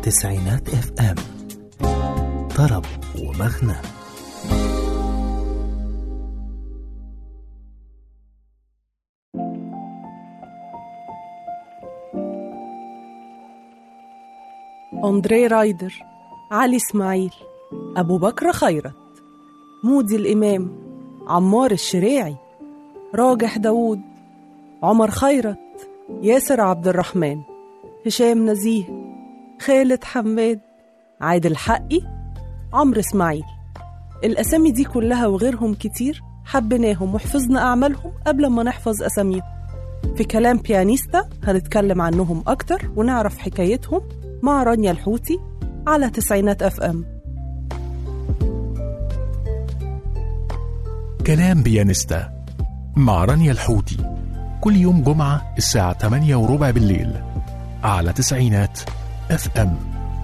تسعينات اف ام طرب ومغنى أندري رايدر علي إسماعيل أبو بكر خيرت مودي الإمام عمار الشريعي راجح داوود عمر خيرت ياسر عبد الرحمن هشام نزيه خالد حماد عادل حقي عمرو إسماعيل الأسامي دي كلها وغيرهم كتير حبيناهم وحفظنا أعمالهم قبل ما نحفظ أساميهم في كلام بيانيستا هنتكلم عنهم أكتر ونعرف حكايتهم مع رانيا الحوتي على تسعينات أف أم كلام بيانستا مع رانيا الحوتي كل يوم جمعة الساعة 8 وربع بالليل على تسعينات اف ام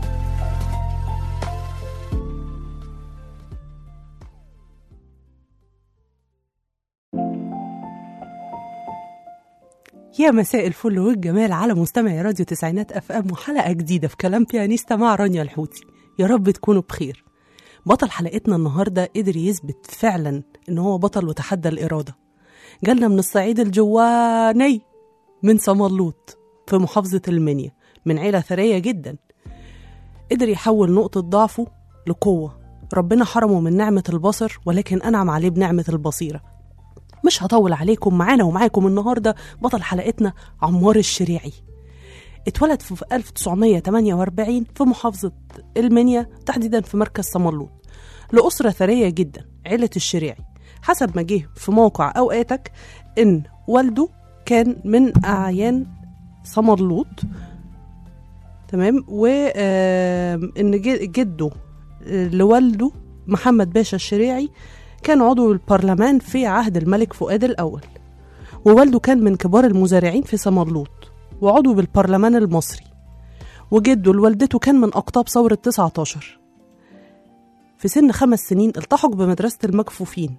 يا مساء الفل والجمال على مستمعي راديو تسعينات اف ام وحلقه جديده في كلام بيانيستا مع رانيا الحوتي يا رب تكونوا بخير بطل حلقتنا النهارده قدر يثبت فعلا ان هو بطل وتحدى الاراده جالنا من الصعيد الجواني من صملوط في محافظه المنيا من عيله ثريه جدا قدر يحول نقطه ضعفه لقوه ربنا حرمه من نعمه البصر ولكن انعم عليه بنعمه البصيره مش هطول عليكم معانا ومعاكم النهارده بطل حلقتنا عمار الشريعي اتولد في 1948 في محافظة المنيا تحديدا في مركز صملوط لأسرة ثرية جدا عيلة الشريعي حسب ما جه في موقع أوقاتك إن والده كان من أعيان صملوط تمام وإن جده آه، لوالده محمد باشا الشريعي كان عضو البرلمان في عهد الملك فؤاد الأول ووالده كان من كبار المزارعين في سمرلوط وعضو بالبرلمان المصري وجده لوالدته كان من أقطاب ثورة 19 في سن خمس سنين التحق بمدرسة المكفوفين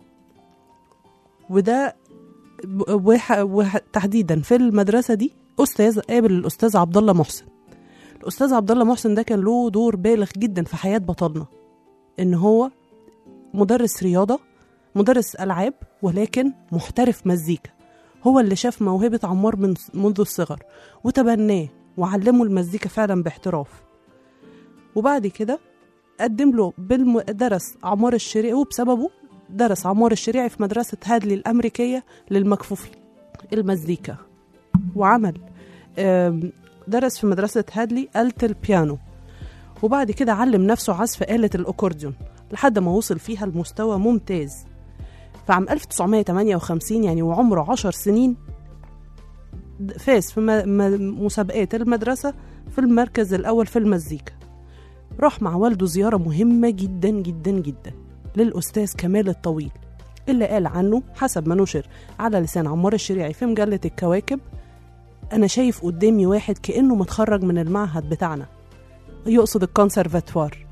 وده وح... وح... تحديدا في المدرسة دي أستاذ قابل الأستاذ عبد الله محسن الأستاذ عبد الله محسن ده كان له دور بالغ جدا في حياة بطلنا إن هو مدرس رياضة مدرس ألعاب ولكن محترف مزيكا هو اللي شاف موهبة عمار من منذ الصغر وتبناه وعلمه المزيكا فعلا باحتراف وبعد كده قدم له بالم... درس عمار الشريعي وبسببه درس عمار الشريعي في مدرسة هادلي الأمريكية للمكفوفين المزيكا وعمل آم، درس في مدرسة هادلي آلة البيانو وبعد كده علم نفسه عزف آلة الأكورديون لحد ما وصل فيها لمستوى ممتاز فعام 1958 يعني وعمره عشر سنين فاز في م- م- مسابقات المدرسة في المركز الأول في المزيكا راح مع والده زيارة مهمة جدا جدا جدا للأستاذ كمال الطويل اللي قال عنه حسب ما نشر على لسان عمار الشريعي في مجلة الكواكب أنا شايف قدامي واحد كأنه متخرج من المعهد بتاعنا يقصد الكونسرفاتوار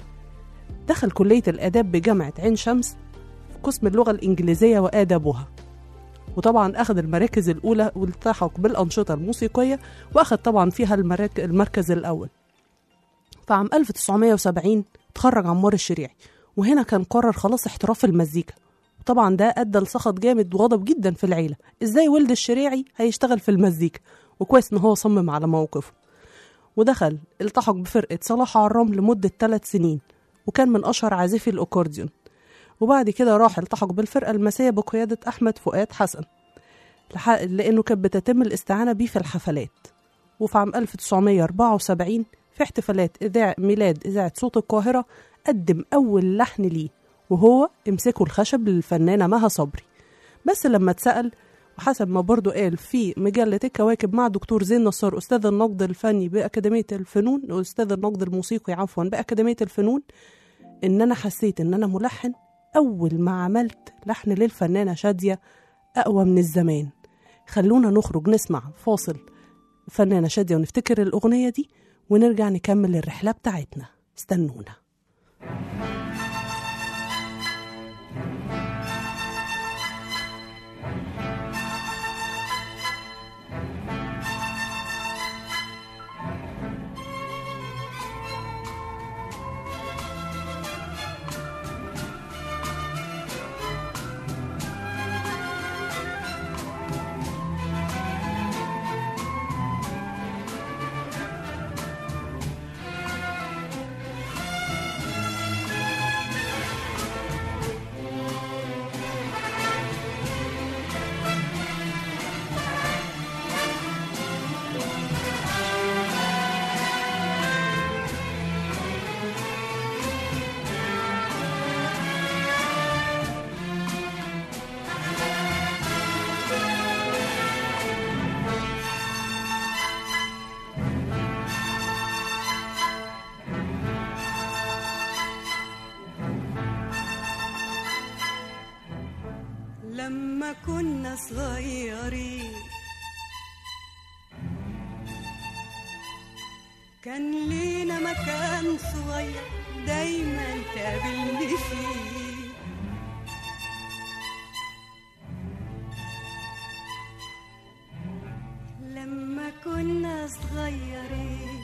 دخل كلية الآداب بجامعة عين شمس في قسم اللغة الإنجليزية وآدابها وطبعا أخذ المراكز الأولى والتحق بالأنشطة الموسيقية وأخذ طبعا فيها المراك... المركز الأول فعام 1970 تخرج عمار الشريعي وهنا كان قرر خلاص احتراف المزيكا وطبعا ده أدى لسخط جامد وغضب جدا في العيلة إزاي ولد الشريعي هيشتغل في المزيكا وكويس إن هو صمم على موقفه ودخل التحق بفرقة صلاح عرام لمدة ثلاث سنين وكان من أشهر عازفي الأكورديون وبعد كده راح التحق بالفرقة المسية بقيادة أحمد فؤاد حسن لح... لأنه كانت بتتم الاستعانة بيه في الحفلات وفي عام 1974 في احتفالات إذاع ميلاد إذاعة صوت القاهرة قدم أول لحن ليه وهو امسكوا الخشب للفنانة مها صبري بس لما اتسأل وحسب ما برضو قال في مجلة الكواكب مع دكتور زين نصار أستاذ النقد الفني بأكاديمية الفنون أستاذ النقد الموسيقي عفوا بأكاديمية الفنون إن أنا حسيت إن أنا ملحن أول ما عملت لحن للفنانة شادية أقوى من الزمان خلونا نخرج نسمع فاصل فنانة شادية ونفتكر الأغنية دي ونرجع نكمل الرحلة بتاعتنا استنونا كنا صغيرين كان لينا مكان صغير دايما تقابلني فيه لما كنا صغيرين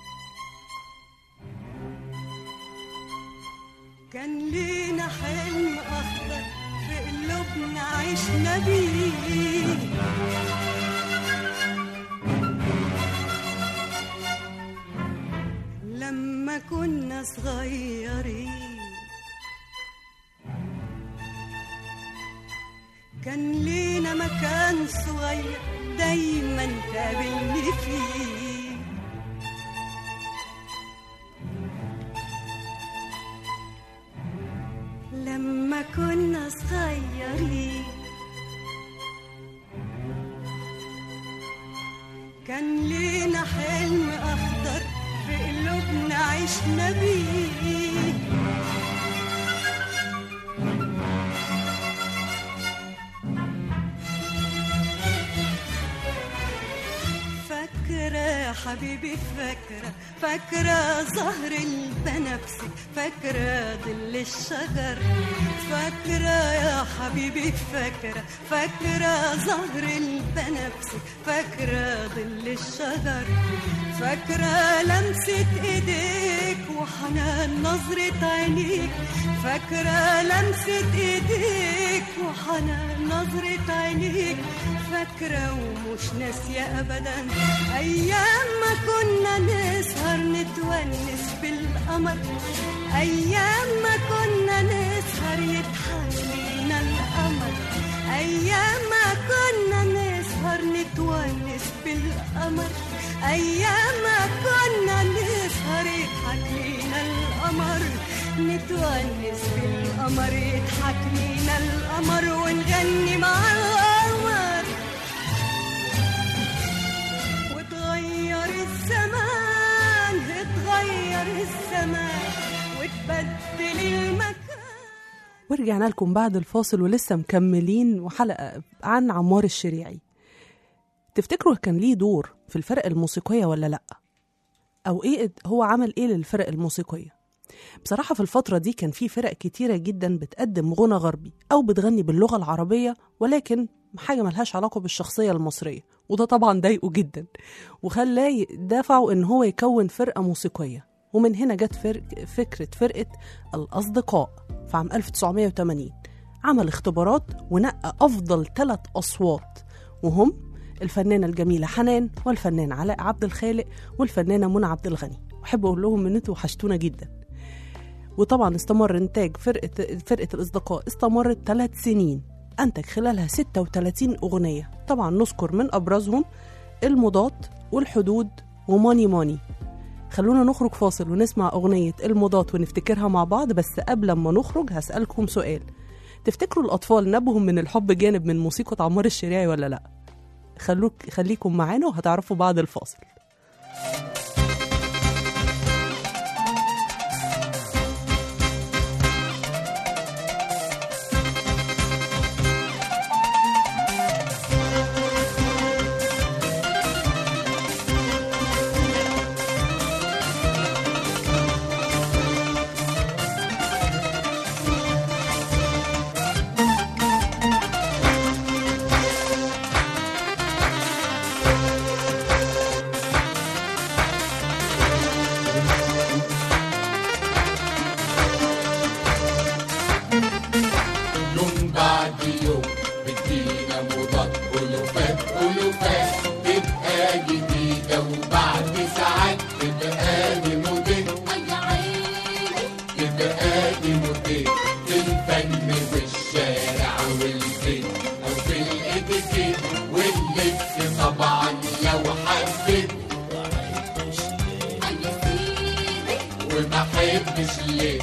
كان لينا حلم أخضر في قلوبنا عشنا بيه لما كنا صغيرين كان لينا مكان صغير دايما تقابلني فيه لما كنا صغيرين كان لينا حلم أخضر في قلوبنا عشنا بيه فاكرة يا حبيبي فاكرة فاكرة زهر البنفسي فاكرة ظل الشجر فاكرة يا حبيبي فاكرة فاكرة زهر البنفسي فاكرة ظل الشجر فاكرة لمسة ايديك وحنان نظرة عينيك فاكرة لمسة ايديك وحنان نظرة عينيك فاكرة ومش ناسية أبدا أيام ما كنا نسهر نتونس بالقمر أيام ما كنا نسهر يضحك لينا القمر أيام ما كنا نسهر نتونس بالقمر أيام ما كنا نسهر يضحك لينا القمر نتونس بالقمر يضحك لينا القمر ونغني مع القمر وتغير الزمان اتغير الزمان وتبدل المكان ورجعنا لكم بعد الفاصل ولسه مكملين وحلقة عن عمار الشريعي تفتكروا كان ليه دور في الفرق الموسيقية ولا لأ؟ أو إيه هو عمل إيه للفرق الموسيقية؟ بصراحة في الفترة دي كان في فرق كتيرة جدا بتقدم غنى غربي أو بتغني باللغة العربية ولكن حاجة ملهاش علاقة بالشخصية المصرية وده طبعا ضايقه جدا وخلاه دفعه إن هو يكون فرقة موسيقية ومن هنا جت فرق فكرة فرقة الأصدقاء في عام 1980 عمل اختبارات ونقى أفضل ثلاث أصوات وهم الفنانة الجميلة حنان والفنان علاء عبد الخالق والفنانة منى عبد الغني وأحب أقول لهم إن انتوا وحشتونا جدا وطبعا استمر إنتاج فرقة فرقة الأصدقاء استمرت ثلاث سنين أنتج خلالها 36 أغنية طبعا نذكر من أبرزهم المضاد والحدود وماني ماني خلونا نخرج فاصل ونسمع أغنية المضاد ونفتكرها مع بعض بس قبل ما نخرج هسألكم سؤال تفتكروا الأطفال نبهم من الحب جانب من موسيقى عمار الشريعي ولا لأ؟ خلوك خليكم معانا وهتعرفوا بعد الفاصل يوم بعد يوم بتجينا مضاد ألوفات ألوفات تبقى جديدة وبعد ساعات تبقى لي موديل تبقى لي موديل في الفن والشارع والبيت أو في الإتيكيت واللبس طبعا لو حبيت وما حبش ليه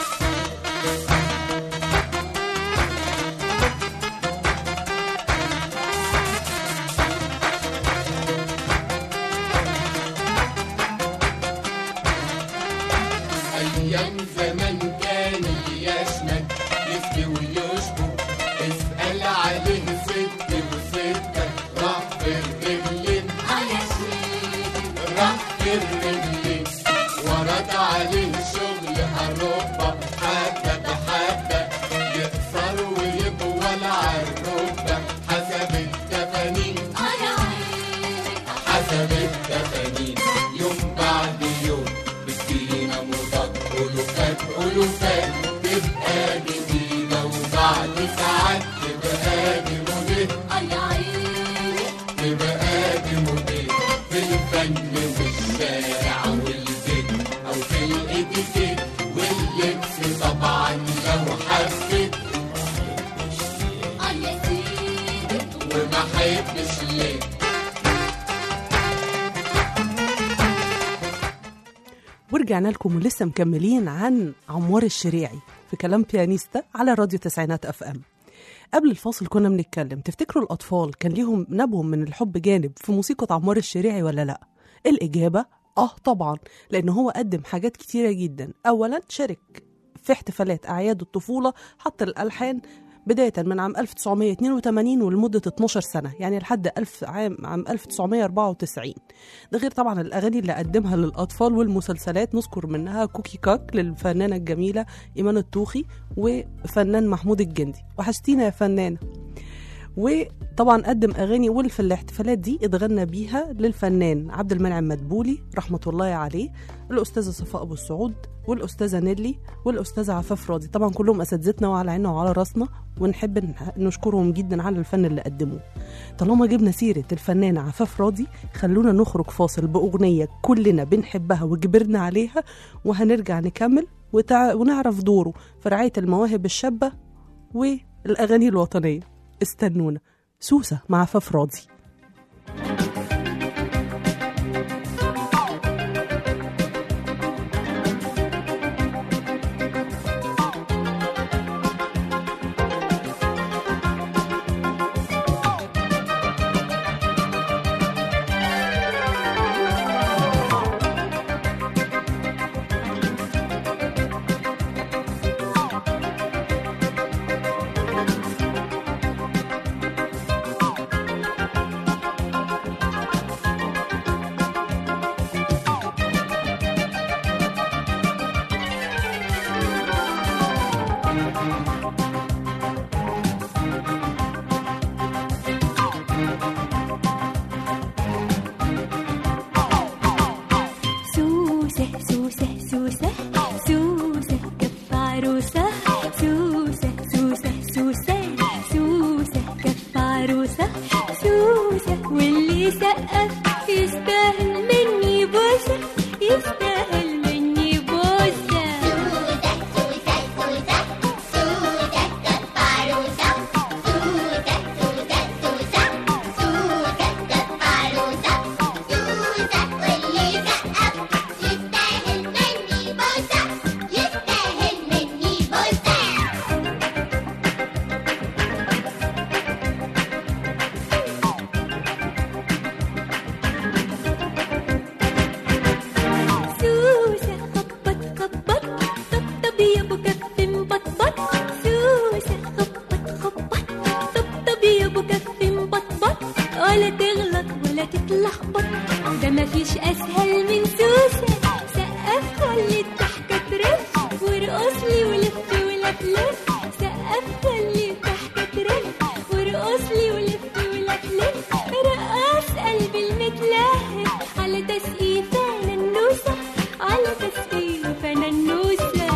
أيام زمان كان يشمت يسقي ويشكو اسأل عليه في راح في الرجلين ورد عليه شغل هالربة حتى بحتى يقصر ويطول عالركبة حسب التفانين حسب التفانين يوم بعد يوم بتجينا مضاد ألوفات ألوفات تبقى جديدة وبعد ساعات تبقى دي موديل تبقى دي موديل في الفن والشارع والبيت أو في الإتيكيت واللبس طبعا لو حبيت وما حبش ليه ورجعنا لكم ولسه مكملين عن عمار الشريعي في كلام بيانيستا على راديو تسعينات اف ام قبل الفاصل كنا بنتكلم تفتكروا الأطفال كان ليهم نبهم من الحب جانب في موسيقى عمار الشريعي ولا لأ؟ الإجابة آه طبعا لأن هو قدم حاجات كتيرة جدا أولا شارك في احتفالات أعياد الطفولة حط الألحان بداية من عام 1982 ولمدة 12 سنة يعني لحد ألف عام عام 1994 ده غير طبعا الأغاني اللي قدمها للأطفال والمسلسلات نذكر منها كوكي كاك للفنانة الجميلة إيمان الطوخي وفنان محمود الجندي وحشتينا يا فنانة وطبعا قدم اغاني وفي الاحتفالات دي اتغنى بيها للفنان عبد المنعم مدبولي رحمه الله عليه الاستاذه صفاء ابو السعود والاستاذه نيلي والاستاذه عفاف راضي طبعا كلهم اساتذتنا وعلى عيننا وعلى راسنا ونحب ن- نشكرهم جدا على الفن اللي قدموه طالما جبنا سيره الفنانه عفاف راضي خلونا نخرج فاصل باغنيه كلنا بنحبها وجبرنا عليها وهنرجع نكمل وتع... ونعرف دوره في رعايه المواهب الشابه والاغاني الوطنيه استنونا سوسة مع عفاف راضي سوسة سوسة سوسة سوسة كف عروسة سوسة سوسة سوسة سوسة كف عروسة سوسة واللي سقف يستاهل مني بوسة يستاهل مني بوسة سوسة خبط خبط طبطب يا ابو كف مبطبط سوسة خبط خبط طبطب يا ابو كف مبطبط ولا تغلط ولا تتلخبط ده مفيش اسهل من سوسة سقف خلي الضحكة ترف وارقص لي ولف ولف لف سقف خلي الضحكة ترف وارقص لي ولف ولف لف رقص قلبي المتلهف على تسقيفة ننوسة على تسقيفة ننوسة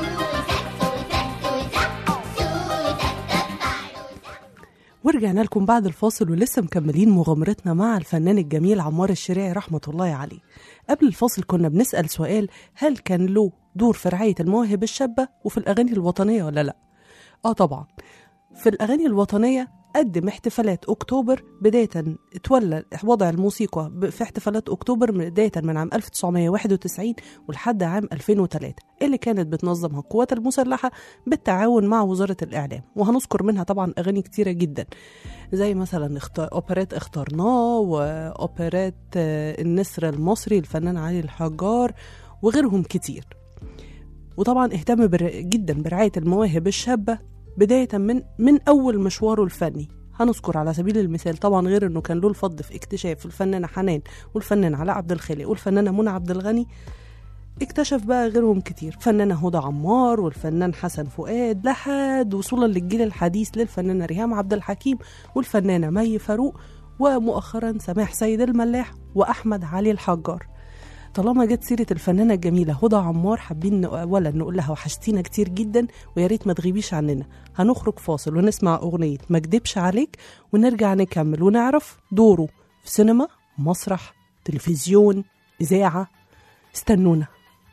ورجعنا لكم بعد الفاصل ولسه مكملين مغامرتنا مع الفنان الجميل عمار الشريعي رحمة الله عليه قبل الفاصل كنا بنسأل سؤال هل كان له دور في رعاية المواهب الشابة وفي الأغاني الوطنية ولا لأ؟ آه طبعا في الأغاني الوطنية قدم احتفالات أكتوبر بداية اتولى وضع الموسيقى ب- في احتفالات أكتوبر من- بداية من عام 1991 ولحد عام 2003 اللي كانت بتنظمها القوات المسلحة بالتعاون مع وزارة الإعلام وهنذكر منها طبعا أغاني كتيرة جدا زي مثلا اخت... أوبرات اخترناه وأوبرات آه، النسر المصري الفنان علي الحجار وغيرهم كتير وطبعا اهتم بر... جدا برعاية المواهب الشابة بداية من من أول مشواره الفني هنذكر على سبيل المثال طبعا غير انه كان له الفضل في اكتشاف الفنانه حنان والفنان علاء عبد الخالق والفنانه منى عبد الغني اكتشف بقى غيرهم كتير فنانة هدى عمار والفنان حسن فؤاد لحد وصولا للجيل الحديث للفنانة ريهام عبد الحكيم والفنانة مي فاروق ومؤخرا سماح سيد الملاح وأحمد علي الحجار طالما جت سيرة الفنانة الجميلة هدى عمار حابين نق- أولا نقول لها وحشتينا كتير جدا ويا ريت ما تغيبيش عننا هنخرج فاصل ونسمع أغنية ما اكدبش عليك ونرجع نكمل ونعرف دوره في سينما مسرح تلفزيون إذاعة استنونا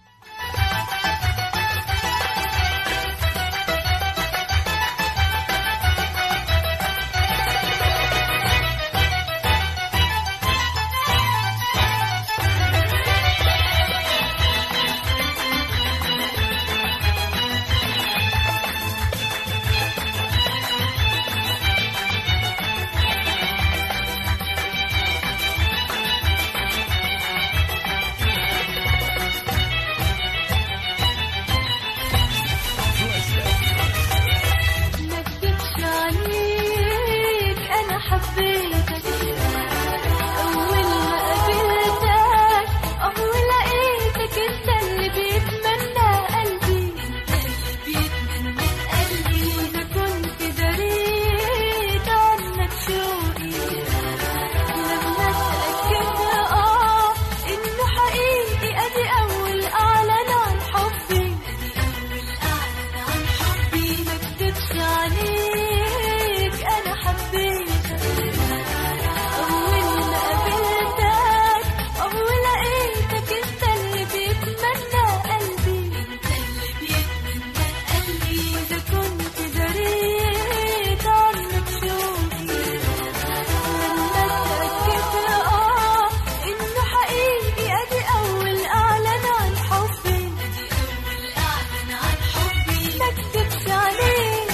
ما اكدبش عليك انا حبيتك اول ما قابلتك اول لقيتك انت اللي بيتمنى قلبي انت اللي بيتمنى قلبي اذا كنت دريت عنك شوقي لما اتاكدت اه انه حقيقي ادي اول اعلن عن حبي ادي اول اعلن عن حبي ما اكدبش عليك انا حبيتك اول ما قابلتك اول لقيتك انت اللي بيتمنى قلبي انت اللي بيتمنى قلبي اذا كنت دريت عنك شوقي لما اتأكدت اه انه حقيقي ادي اول اعلن عن حبي ادي اول اعلن عن حبي ما اكدبش عليك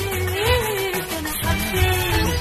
انا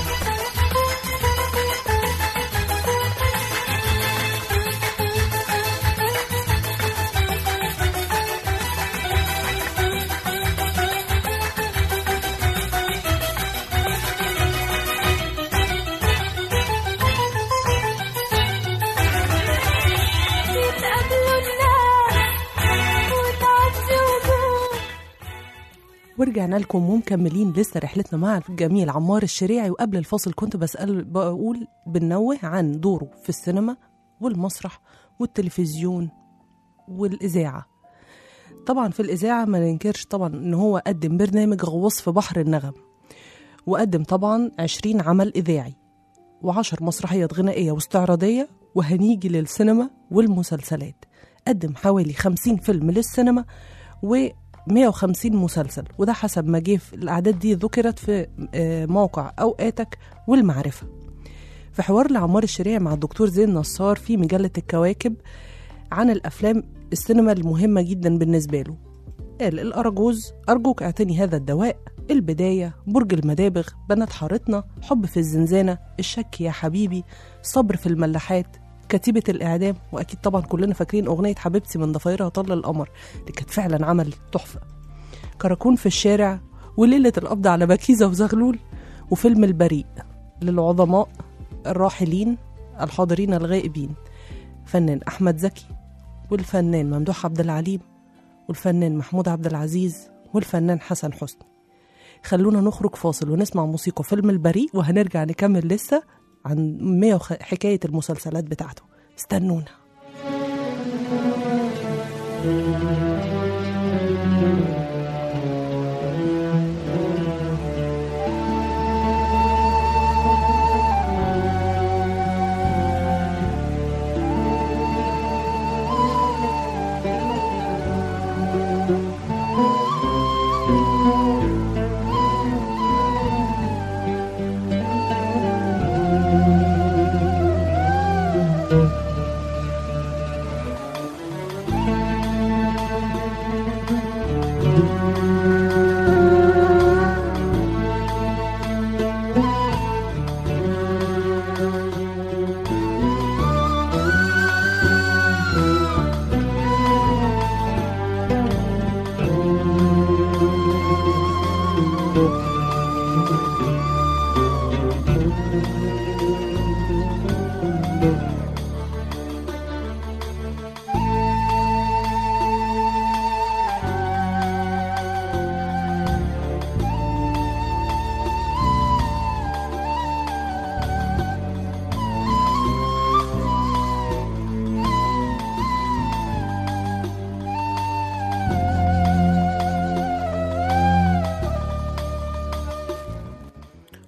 حبيت يتقابلوا الناس وتعدي وجوه ورجعنا لكم ومكملين لسه رحلتنا مع الجميل عمار الشريعي وقبل الفاصل كنت بسأل بقول بنوه عن دوره في السينما والمسرح والتلفزيون والإذاعة طبعا في الإذاعة ما ننكرش طبعا إن هو قدم برنامج غواص في بحر النغم وقدم طبعا عشرين عمل إذاعي وعشر مسرحيات غنائية واستعراضية وهنيجي للسينما والمسلسلات قدم حوالي خمسين فيلم للسينما و 150 مسلسل وده حسب ما جه في الأعداد دي ذكرت في آه، موقع أوقاتك والمعرفة في حوار لعمار الشريع مع الدكتور زين نصار في مجلة الكواكب عن الأفلام السينما المهمة جدا بالنسبة له قال الأراجوز أرجوك اعتني هذا الدواء البداية برج المدابغ بنات حارتنا حب في الزنزانة الشك يا حبيبي صبر في الملاحات كتيبة الإعدام وأكيد طبعا كلنا فاكرين أغنية حبيبتي من ضفايرها طل القمر اللي كانت فعلا عمل تحفة كراكون في الشارع وليلة القبض على بكيزة وزغلول وفيلم البريء للعظماء الراحلين الحاضرين الغائبين فنان أحمد زكي والفنان ممدوح عبد العليم والفنان محمود عبد العزيز والفنان حسن حسني خلونا نخرج فاصل ونسمع موسيقى فيلم البريء وهنرجع نكمل لسه عن 100 وخ- حكاية المسلسلات بتاعته استنونا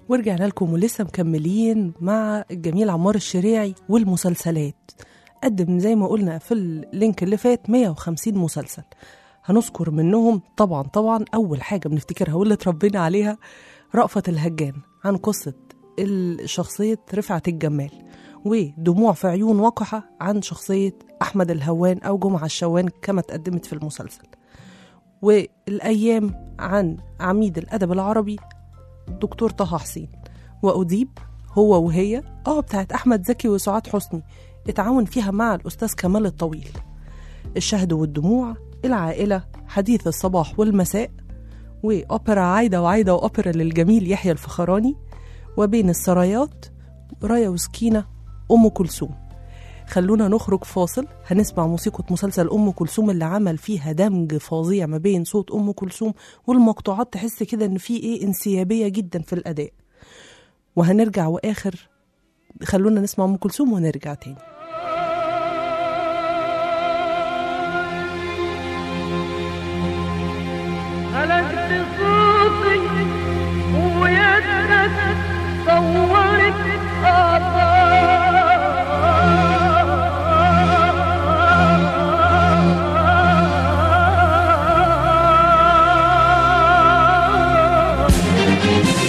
ورجعنا لكم ولسه مكملين مع الجميل عمار الشريعي والمسلسلات قدم زي ما قلنا في اللينك اللي فات 150 مسلسل هنذكر منهم طبعا طبعا أول حاجة بنفتكرها واللي اتربينا عليها رأفت الهجان عن قصة شخصية رفعت الجمال ودموع في عيون وقحة عن شخصية أحمد الهوان أو جمعة الشوان كما تقدمت في المسلسل والأيام عن عميد الأدب العربي دكتور طه حسين وأديب هو وهي اه بتاعت أحمد زكي وسعاد حسني اتعاون فيها مع الأستاذ كمال الطويل الشهد والدموع العائلة حديث الصباح والمساء وأوبرا عايدة وعايدة وأوبرا للجميل يحيى الفخراني وبين السرايات رايا وسكينة أم كلثوم خلونا نخرج فاصل هنسمع موسيقى مسلسل أم كلثوم اللي عمل فيها دمج فظيع ما بين صوت أم كلثوم والمقطوعات تحس كده إن في إيه انسيابية جدا في الأداء وهنرجع وآخر خلونا نسمع أم كلثوم ونرجع تاني غلبت صوتي ويدك صورت آثار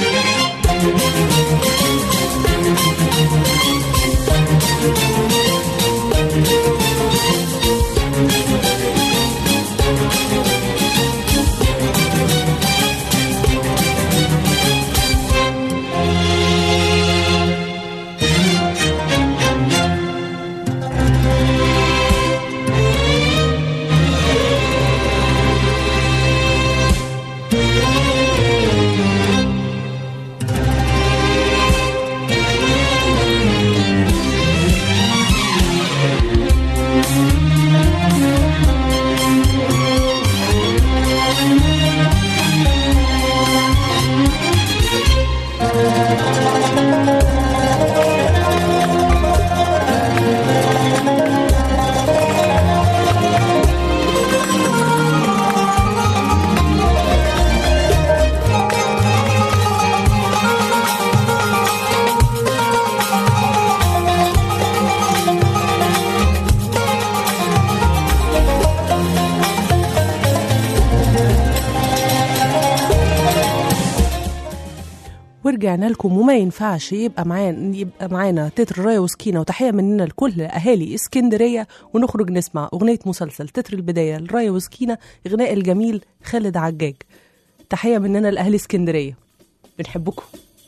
ورجعنا لكم وما ينفعش يبقى معانا يبقى معانا تتر رايه وسكينه وتحيه مننا لكل اهالي اسكندريه ونخرج نسمع اغنيه مسلسل تتر البدايه لرايه وسكينه غناء الجميل خالد عجاج تحيه مننا لاهالي اسكندريه بنحبكم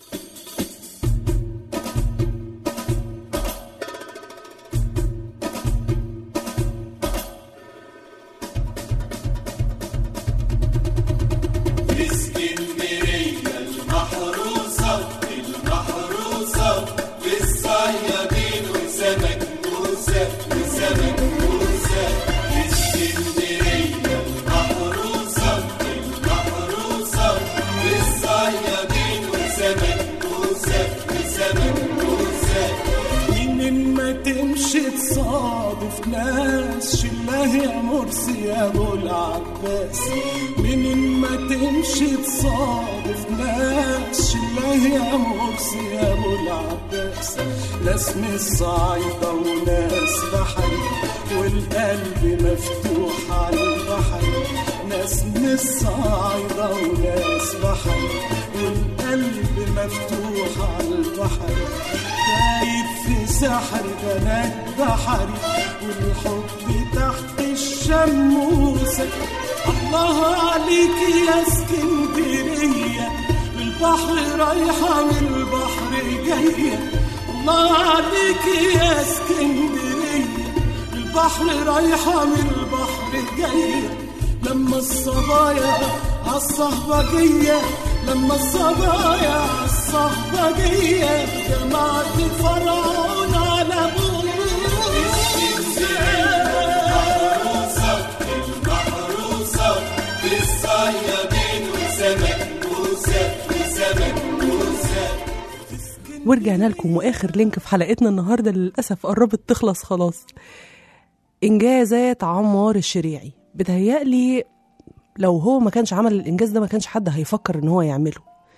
اسكندرية المحروسة المحروسة بالصيادين وسمك موسى وسمك موسى اسكندرية المحروسة المحروسة بالصيادين وسمك موسى وسمك موسى مين ما تمشي تصادف ناس شله يا مرسي يا ابو العباس مين ما تمشي تصادف ناس شله يا مرسي يا ابو العباس ناس من الصعيدة وناس بحري والقلب مفتوح على البحر ناس من الصعيدة وناس بحري والقلب مفتوح على البحر دايب في سحر بنات بحري والحب تحت الشموسة الله عليك يا اسكندرية البحر رايحة من البحر جاية الله عليك يا اسكندرية البحر رايحة من البحر جاية لما الصبايا عالصهبجية لما الصبايا عالصهبجية جمعت فرعون على المحروسة المحروسة بالصيادين وسمك موسى وسمك موسى ورجعنا لكم واخر لينك في حلقتنا النهارده للاسف قربت تخلص خلاص انجازات عمار الشريعي بتهيألي لو هو ما كانش عمل الانجاز ده ما كانش حد هيفكر ان هو يعمله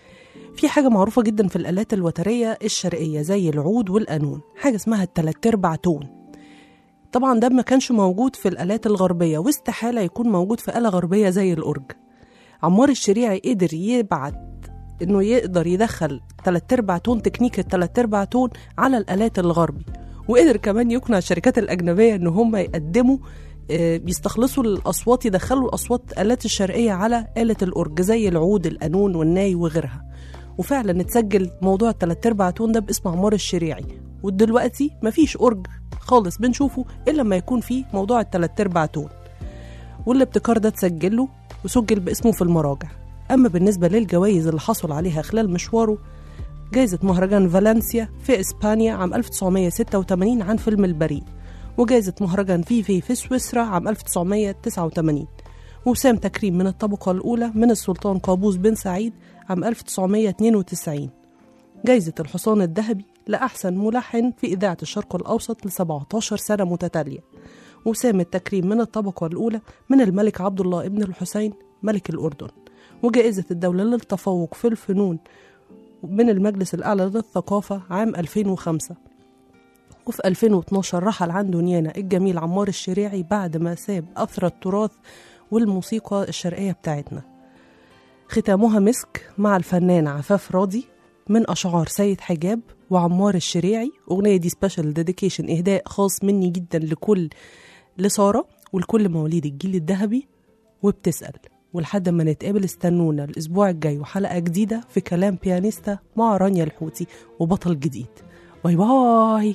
في حاجة معروفة جدا في الآلات الوترية الشرقية زي العود والقانون حاجة اسمها التلات أرباع تون طبعا ده ما كانش موجود في الآلات الغربية واستحالة يكون موجود في آلة غربية زي الأورج عمار الشريعي قدر يبعت انه يقدر يدخل تلات ارباع تون تكنيك التلات ارباع تون على الالات الغربي وقدر كمان يقنع الشركات الاجنبيه ان هم يقدموا آه، بيستخلصوا الاصوات يدخلوا الاصوات الالات الشرقيه على اله الاورج زي العود القانون والناي وغيرها وفعلا اتسجل موضوع التلات ارباع تون ده باسم عمار الشريعي ودلوقتي مفيش اورج خالص بنشوفه الا لما يكون فيه موضوع التلات ارباع تون والابتكار ده اتسجل له وسجل باسمه في المراجع أما بالنسبة للجوائز اللي حصل عليها خلال مشواره جائزة مهرجان فالنسيا في إسبانيا عام 1986 عن فيلم البريء وجائزة مهرجان فيفي في سويسرا عام 1989 وسام تكريم من الطبقة الأولى من السلطان قابوس بن سعيد عام 1992 جائزة الحصان الذهبي لأحسن ملحن في إذاعة الشرق الأوسط ل 17 سنة متتالية وسام التكريم من الطبقة الأولى من الملك عبد الله ابن الحسين ملك الأردن وجائزة الدولة للتفوق في الفنون من المجلس الأعلى للثقافة عام 2005 وفي 2012 رحل عن دنيانا الجميل عمار الشريعي بعد ما ساب أثر التراث والموسيقى الشرقية بتاعتنا ختامها مسك مع الفنان عفاف راضي من أشعار سيد حجاب وعمار الشريعي أغنية دي سبيشال ديديكيشن إهداء خاص مني جدا لكل لسارة ولكل مواليد الجيل الذهبي وبتسأل ولحد ما نتقابل استنونا الأسبوع الجاي وحلقة جديدة في كلام بيانيستا مع رانيا الحوتي وبطل جديد باي باي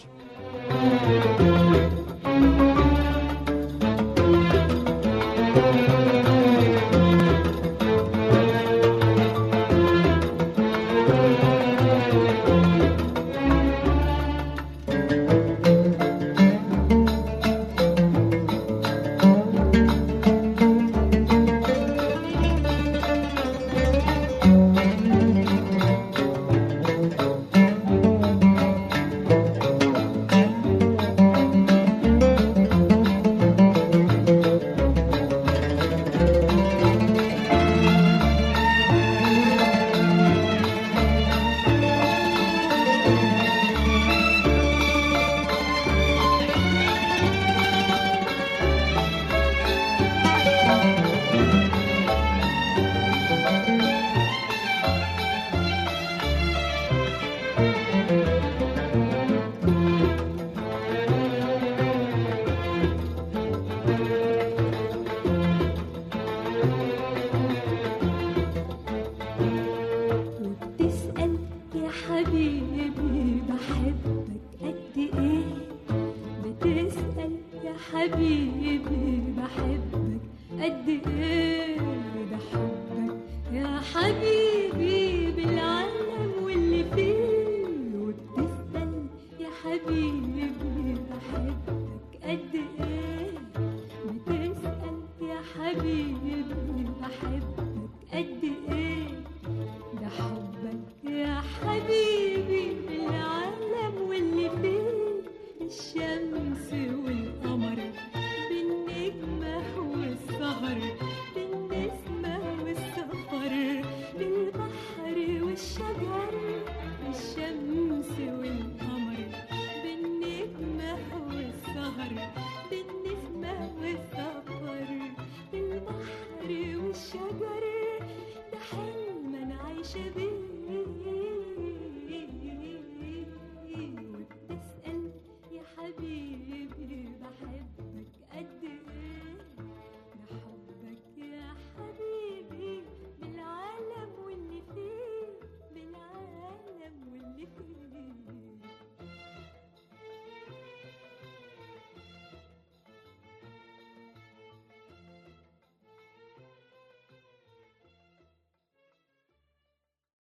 وبتسأل يا حبيبي بحبك قد ايه بتسأل يا حبيبي بحبك قد ايه بحبك يا حبيبي بالعالم واللي فيه وبتسأل يا حبيبي بحبك قد ايه بتسأل يا حبيبي